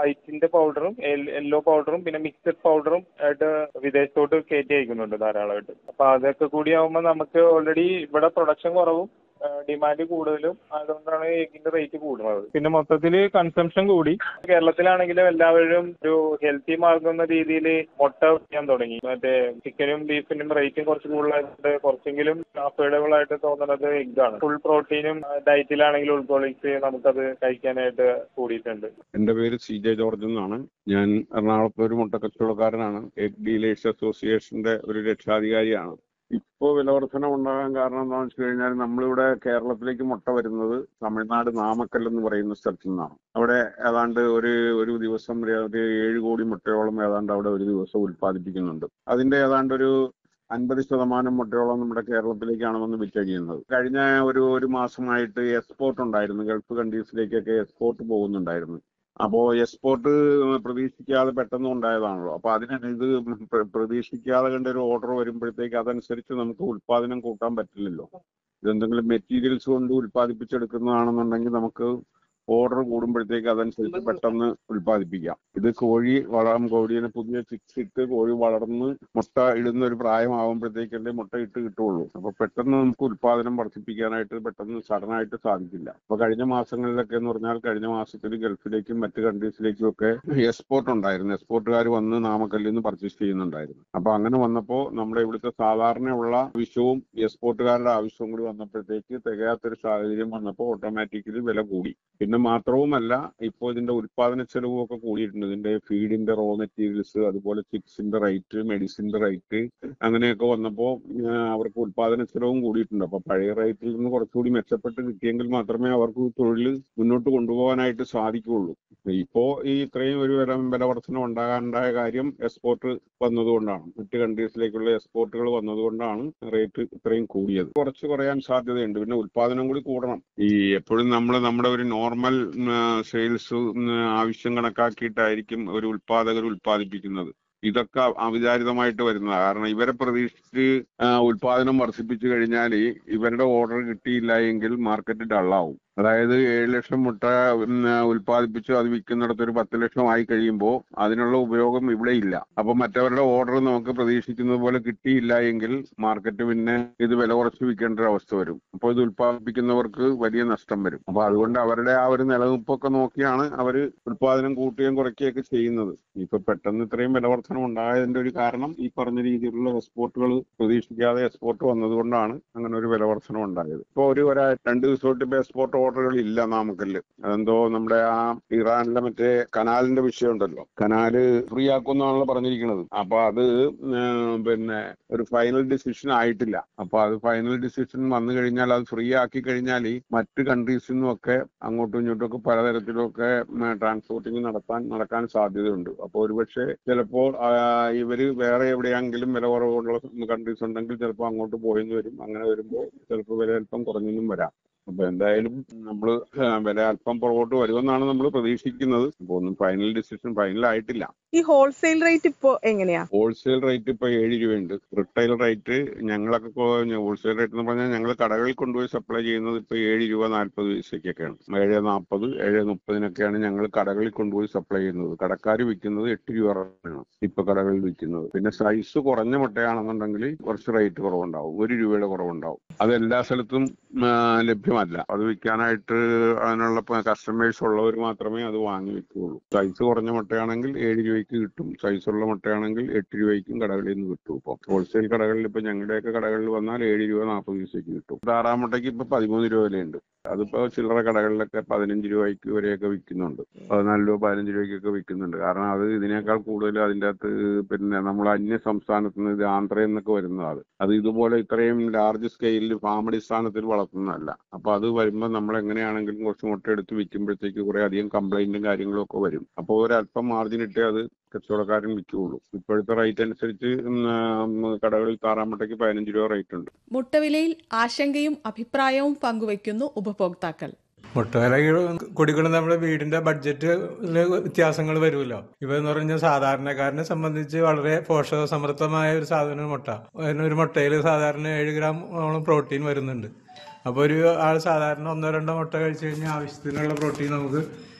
വൈറ്റിന്റെ പൗഡറും യെല്ലോ പൗഡറും പിന്നെ മിക്സഡ് പൗഡറും ആയിട്ട് വിദേശത്തോട്ട് കയറ്റി അയക്കുന്നുണ്ട് ധാരാളമായിട്ട് അപ്പൊ അതൊക്കെ കൂടി ആവുമ്പോൾ നമുക്ക് ഓൾറെഡി ഇവിടെ പ്രൊഡക്ഷൻ കുറവും ഡിമാൻഡ് കൂടുതലും അതുകൊണ്ടാണ് എഗിന്റെ റേറ്റ് കൂടുന്നത് പിന്നെ മൊത്തത്തിൽ കൺസംഷൻ കൂടി കേരളത്തിലാണെങ്കിലും എല്ലാവരും ഒരു ഹെൽത്തി മാർഗം എന്ന രീതിയിൽ മുട്ട ചെയ്യാൻ തുടങ്ങി മറ്റേ ചിക്കനും ബീഫിനും റേറ്റും കുറച്ച് കൂടുതലായതുകൊണ്ട് കുറച്ചെങ്കിലും അഫോർഡബിൾ ആയിട്ട് തോന്നുന്നത് എഗ്ഗാണ് ഫുൾ പ്രോട്ടീനും ഡയറ്റിലാണെങ്കിലും ഉൾക്കൊള്ളിച്ച് നമുക്കത് കഴിക്കാനായിട്ട് കൂടിയിട്ടുണ്ട് എന്റെ പേര് സി ജെ ജോർജ് എന്നാണ് ഞാൻ എറണാകുളത്ത് ഒരു മുട്ട കച്ചവടക്കാരനാണ് എഗ് ഡീലേഴ്സ് അസോസിയേഷന്റെ ഒരു രക്ഷാധികാരിയാണ് ഇപ്പോൾ വിലവർധന ഉണ്ടാകാൻ കാരണം എന്താണെന്ന് വെച്ച് കഴിഞ്ഞാൽ നമ്മളിവിടെ കേരളത്തിലേക്ക് മുട്ട വരുന്നത് തമിഴ്നാട് നാമക്കൽ എന്ന് പറയുന്ന സ്ഥലത്തു നിന്നാണ് അവിടെ ഏതാണ്ട് ഒരു ഒരു ദിവസം ഒരു ഒരു ഏഴ് കോടി മുട്ടയോളം ഏതാണ്ട് അവിടെ ഒരു ദിവസം ഉൽപ്പാദിപ്പിക്കുന്നുണ്ട് അതിന്റെ ഏതാണ്ട് ഒരു അൻപത് ശതമാനം മുട്ടയോളം നമ്മുടെ കേരളത്തിലേക്കാണ് വന്ന് വിറ്റഴിയുന്നത് കഴിഞ്ഞ ഒരു ഒരു മാസമായിട്ട് എക്സ്പോർട്ട് ഉണ്ടായിരുന്നു ഗൾഫ് കൺട്രീസിലേക്കൊക്കെ എക്സ്പോർട്ട് പോകുന്നുണ്ടായിരുന്നു അപ്പോ എക്സ്പോർട്ട് പ്രതീക്ഷിക്കാതെ പെട്ടെന്ന് ഉണ്ടായതാണല്ലോ അപ്പൊ അതിന് ഇത് പ്ര- പ്രതീക്ഷിക്കാതെ കണ്ട ഒരു ഓർഡർ വരുമ്പോഴത്തേക്ക് അതനുസരിച്ച് നമുക്ക് ഉൽപാദനം കൂട്ടാൻ പറ്റില്ലല്ലോ ഇതെന്തെങ്കിലും മെറ്റീരിയൽസ് കൊണ്ട് ഉൽപ്പാദിപ്പിച്ചെടുക്കുന്നതാണെന്നുണ്ടെങ്കിൽ നമുക്ക് ഓർഡർ കൂടുമ്പോഴത്തേക്ക് അതനുസരിച്ച് പെട്ടെന്ന് ഉൽപ്പാദിപ്പിക്കാം ഇത് കോഴി വളരാൻ കോഴിയെ പുതിയ ചിക്സ് ഇട്ട് കോഴി വളർന്ന് മുട്ട ഇടുന്ന ഒരു പ്രായമാകുമ്പോഴത്തേക്കല്ലേ മുട്ട ഇട്ട് കിട്ടുള്ളൂ അപ്പൊ പെട്ടെന്ന് നമുക്ക് ഉൽപാദനം വർദ്ധിപ്പിക്കാനായിട്ട് പെട്ടെന്ന് സഡനായിട്ട് സാധിക്കില്ല അപ്പൊ കഴിഞ്ഞ മാസങ്ങളിലൊക്കെ എന്ന് പറഞ്ഞാൽ കഴിഞ്ഞ മാസത്തിൽ ഗൾഫിലേക്കും മറ്റ് കൺട്രീസിലേക്കും ഒക്കെ എക്സ്പോർട്ട് ഉണ്ടായിരുന്നു എക്സ്പോർട്ടുകാർ വന്ന് നാമക്കല്ലിൽ നിന്ന് പർച്ചേസ് ചെയ്യുന്നുണ്ടായിരുന്നു അപ്പൊ അങ്ങനെ വന്നപ്പോ നമ്മുടെ ഇവിടുത്തെ സാധാരണയുള്ള ആവശ്യവും എക്സ്പോർട്ടുകാരുടെ ആവശ്യവും കൂടി വന്നപ്പോഴത്തേക്ക് തികയാത്തൊരു സാഹചര്യം വന്നപ്പോൾ ഓട്ടോമാറ്റിക്കലി വില കൂടി പിന്നെ മാത്രവുമല്ല ഇപ്പോൾ ഇതിന്റെ ഉൽപാദന ചെലവും ഒക്കെ കൂടിയിട്ടുണ്ട് ഇതിന്റെ ഫീഡിന്റെ റോ മെറ്റീരിയൽസ് അതുപോലെ ചിപ്സിന്റെ റേറ്റ് മെഡിസിന്റെ റേറ്റ് അങ്ങനെയൊക്കെ വന്നപ്പോൾ അവർക്ക് ഉൽപാദന ചെലവും കൂടിയിട്ടുണ്ട് അപ്പൊ പഴയ റേറ്റിൽ നിന്ന് കുറച്ചുകൂടി മെച്ചപ്പെട്ട് കിട്ടിയെങ്കിൽ മാത്രമേ അവർക്ക് തൊഴിൽ മുന്നോട്ട് കൊണ്ടുപോകാനായിട്ട് സാധിക്കുകയുള്ളൂ ഇപ്പോ ഈ ഇത്രയും ഒരു വില വില വർധന ഉണ്ടാകാനുണ്ടായ കാര്യം എക്സ്പോർട്ട് വന്നതുകൊണ്ടാണ് മറ്റ് കൺട്രീസിലേക്കുള്ള എക്സ്പോർട്ടുകൾ വന്നതുകൊണ്ടാണ് റേറ്റ് ഇത്രയും കൂടിയത് കുറച്ച് കുറയാൻ സാധ്യതയുണ്ട് പിന്നെ ഉൽപാദനം കൂടി കൂടണം ഈ എപ്പോഴും നമ്മൾ നമ്മുടെ ഒരു നോർമൽ സെയിൽസ് ആവശ്യം കണക്കാക്കിയിട്ടായിരിക്കും ഒരു ഉൽപാദകർ ഉൽപ്പാദിപ്പിക്കുന്നത് ഇതൊക്കെ അവിചാരിതമായിട്ട് വരുന്നതാണ് കാരണം ഇവരെ പ്രതീക്ഷിച്ച് ആ, ഉൽപാദനം വർദ്ധിപ്പിച്ചു കഴിഞ്ഞാൽ ഇവരുടെ ഓർഡർ കിട്ടിയില്ല എങ്കിൽ മാർക്കറ്റ് ഡള്ളാവും അതായത് ഏഴ് ലക്ഷം മുട്ട ഉം, ഉൽപ്പാദിപ്പിച്ച് അത് വിൽക്കുന്നിടത്ത് ഒരു പത്ത് ലക്ഷം ആയി കഴിയുമ്പോൾ അതിനുള്ള ഉപയോഗം ഇവിടെ ഇല്ല അപ്പൊ മറ്റവരുടെ ഓർഡർ നമുക്ക് പ്രതീക്ഷിക്കുന്നത് പോലെ കിട്ടിയില്ല എങ്കിൽ മാർക്കറ്റ് പിന്നെ ഇത് വില കുറച്ച് വിൽക്കേണ്ട ഒരു അവസ്ഥ വരും അപ്പോൾ ഇത് ഉൽപ്പാദിപ്പിക്കുന്നവർക്ക് വലിയ നഷ്ടം വരും അപ്പൊ അതുകൊണ്ട് അവരുടെ ആ ഒരു നിലനിൽപ്പൊക്കെ നോക്കിയാണ് അവർ ഉൽപാദനം കൂട്ടുകയും കുറയ്ക്കുകയൊക്കെ ചെയ്യുന്നത് ഇപ്പൊ പെട്ടെന്ന് ഇത്രയും വില വർധനം ഉണ്ടായതിന്റെ ഒരു കാരണം ഈ പറഞ്ഞ രീതിയിലുള്ള എക്സ്പോർട്ടുകൾ പ്രതീക്ഷിക്കാതെ എക്സ്പോർട്ട് വന്നതുകൊണ്ടാണ് അങ്ങനെ ഒരു വില വർധനം ഉണ്ടായത് ഇപ്പൊ ഒരു ഒരാ രണ്ട് ദിവസമായിട്ട് ഇപ്പൊ എക്സ്പോർട്ട് ഓർഡറുകൾ ഇല്ല നാമക്കല്ല് അതെന്തോ നമ്മുടെ ആ ഇറാനിലെ മറ്റേ കനാലിന്റെ വിഷയം ഉണ്ടല്ലോ കനാല് ഫ്രീ ആക്കുമെന്നാണല്ലോ പറഞ്ഞിരിക്കുന്നത് അപ്പൊ അത് ഉം, പിന്നെ ഒരു ഫൈനൽ ഡിസിഷൻ ആയിട്ടില്ല അപ്പൊ അത് ഫൈനൽ ഡിസിഷൻ വന്നു കഴിഞ്ഞാൽ അത് ഫ്രീ ആക്കി കഴിഞ്ഞാൽ മറ്റ് കൺട്രീസിൽ നിന്നൊക്കെ അങ്ങോട്ടും ഇങ്ങോട്ടും ഒക്കെ പലതരത്തിലൊക്കെ ട്രാൻസ്പോർട്ടിങ് നടത്താൻ നടക്കാൻ സാധ്യതയുണ്ട് അപ്പോൾ ഒരുപക്ഷെ ചിലപ്പോൾ ആ, ഇവര് വേറെ എവിടെയെങ്കിലും വില കുറവുള്ള കൺട്രീസ് ഉണ്ടെങ്കിൽ ചിലപ്പോൾ അങ്ങോട്ട് പോയെന്ന് വരും അങ്ങനെ വരുമ്പോൾ ചിലപ്പോൾ വില അല്പം കുറഞ്ഞെന്നും വരാം അപ്പൊ എന്തായാലും നമ്മൾ വില അല്പം പുറകോട്ട് വരുമെന്നാണ് നമ്മൾ പ്രതീക്ഷിക്കുന്നത് അപ്പൊ ഒന്നും ഫൈനൽ ഡിസിഷൻ ഫൈനൽ ആയിട്ടില്ല ഈ ഹോൾസെയിൽ റേറ്റ് ഇപ്പോ എങ്ങനെയാ ഹോൾസെയിൽ റേറ്റ് ഇപ്പൊ ഏഴ് രൂപയുണ്ട് റിട്ടൈൽ റേറ്റ് ഞങ്ങളൊക്കെ ഹോൾസെയിൽ റേറ്റ് എന്ന് പറഞ്ഞാൽ ഞങ്ങൾ കടകളിൽ കൊണ്ടുപോയി സപ്ലൈ ചെയ്യുന്നത് ഇപ്പൊ ഏഴ് രൂപ നാൽപ്പത് പൈസയ്ക്കൊക്കെയാണ് ഏഴ് നാൽപ്പത് ഏഴ് മുപ്പതിനൊക്കെയാണ് ഞങ്ങൾ കടകളിൽ കൊണ്ടുപോയി സപ്ലൈ ചെയ്യുന്നത് കടക്കാർ വിൽക്കുന്നത് എട്ട് രൂപ ആണ് ഇപ്പൊ കടകളിൽ വിൽക്കുന്നത് പിന്നെ സൈസ് കുറഞ്ഞ മുട്ടയാണെന്നുണ്ടെങ്കിൽ കുറച്ച് റേറ്റ് കുറവുണ്ടാവും ഒരു രൂപയുടെ കുറവുണ്ടാവും അത് എല്ലാ സ്ഥലത്തും ആ, ലഭ്യമല്ല അത് വിൽക്കാനായിട്ട് അതിനുള്ള കസ്റ്റമേഴ്സ് ഉള്ളവർ മാത്രമേ അത് വാങ്ങി വെക്കുകയുള്ളൂ സൈസ് കുറഞ്ഞ മുട്ടയാണെങ്കിൽ ഏഴ് രൂപയ്ക്ക് കിട്ടും സൈസ് ഉള്ള മുട്ടയാണെങ്കിൽ എട്ട് രൂപയ്ക്കും കടകളിൽ നിന്ന് കിട്ടും ഇപ്പൊ ഹോൾസെയിൽ കടകളിൽ ഇപ്പൊ ഞങ്ങളുടെയൊക്കെ കടകളിൽ വന്നാൽ ഏഴ് രൂപ നാൽപ്പത് പൈസയ്ക്ക് കിട്ടും താറാം മുട്ടയ്ക്ക് ഇപ്പൊ പതിമൂന്ന് രൂപ വിലയുണ്ട് അതിപ്പോ ചില്ലറ കടകളിലൊക്കെ പതിനഞ്ച് രൂപയ്ക്ക് വരെയൊക്കെ വിൽക്കുന്നുണ്ട് പതിനാല് രൂപ പതിനഞ്ച് രൂപയ്ക്കൊക്കെ വിൽക്കുന്നുണ്ട് കാരണം അത് ഇതിനേക്കാൾ കൂടുതൽ അതിൻ്റെ അകത്ത് പിന്നെ നമ്മൾ അന്യ സംസ്ഥാനത്ത് നിന്ന് ഇത് ആന്ധ്രയിൽ നിന്നൊക്കെ വരുന്നതാണ് അത് ഇതുപോലെ ഇത്രയും ലാർജ് സ്കെയിലിൽ ഫാം അടിസ്ഥാനത്തിൽ വളർത്തുന്നതല്ല അപ്പൊ അത് വരുമ്പോൾ നമ്മൾ എങ്ങനെയാണെങ്കിലും കുറച്ച് മുട്ട എടുത്ത് വിൽക്കുമ്പോഴത്തേക്ക് കുറെ അധികം കംപ്ലൈന്റും കാര്യങ്ങളും ഒക്കെ വരും അപ്പോൾ ഒരല്പം മാർജിൻ ഇട്ടേ അത് കച്ചവടക്കാരൻ വിൽക്കുകയുള്ളൂ ഇപ്പോഴത്തെ റേറ്റ് അനുസരിച്ച് ഉം, ആ, കടകളിൽ താറാമുട്ടയ്ക്ക് പതിനഞ്ച് രൂപ റേറ്റ് ഉണ്ട് മുട്ടവിലയിൽ ആശങ്കയും അഭിപ്രായവും പങ്കുവയ്ക്കുന്നു ഉപഭോക്താക്കൾ മുട്ടവില കൊടികൾ നമ്മുടെ വീടിന്റെ ബഡ്ജറ്റിൽ വ്യത്യാസങ്ങൾ വരുമല്ലോ ഇവ എന്ന് പറഞ്ഞാൽ സാധാരണക്കാരനെ സംബന്ധിച്ച് വളരെ പോഷക സമൃദ്ധമായ ഒരു സാധനം മുട്ട അതിന് ഒരു മുട്ടയിൽ സാധാരണ ഏഴ് ഗ്രാമോളം പ്രോട്ടീൻ വരുന്നുണ്ട് അപ്പോൾ ഒരു ആൾ സാധാരണ ഒന്നോ രണ്ടോ മുട്ട കഴിച്ചു കഴിഞ്ഞാൽ ആവശ്യത്തിനുള്ള പ്രോട്ടീൻ നമുക്ക്